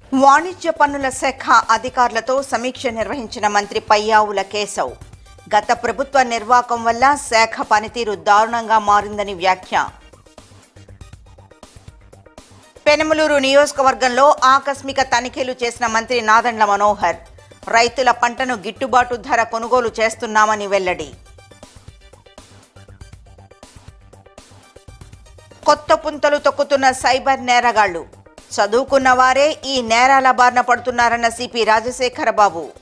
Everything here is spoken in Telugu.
వాణిజ్య పన్నుల శాఖ అధికారులతో సమీక్ష నిర్వహించిన మంత్రి పయ్యావుల కేశవ్ గత ప్రభుత్వ నిర్వాకం వల్ల శాఖ పనితీరు దారుణంగా మారిందని వ్యాఖ్య పెనమలూరు నియోజకవర్గంలో ఆకస్మిక తనిఖీలు చేసిన మంత్రి నాదండ్ల మనోహర్ రైతుల పంటను గిట్టుబాటు ధర కొనుగోలు చేస్తున్నామని వెల్లడి కొత్త పుంతలు తొక్కుతున్న సైబర్ నేరగాళ్లు చదువుకున్న వారే ఈ నేరాల బారిన పడుతున్నారన్న సిపి రాజశేఖర బాబు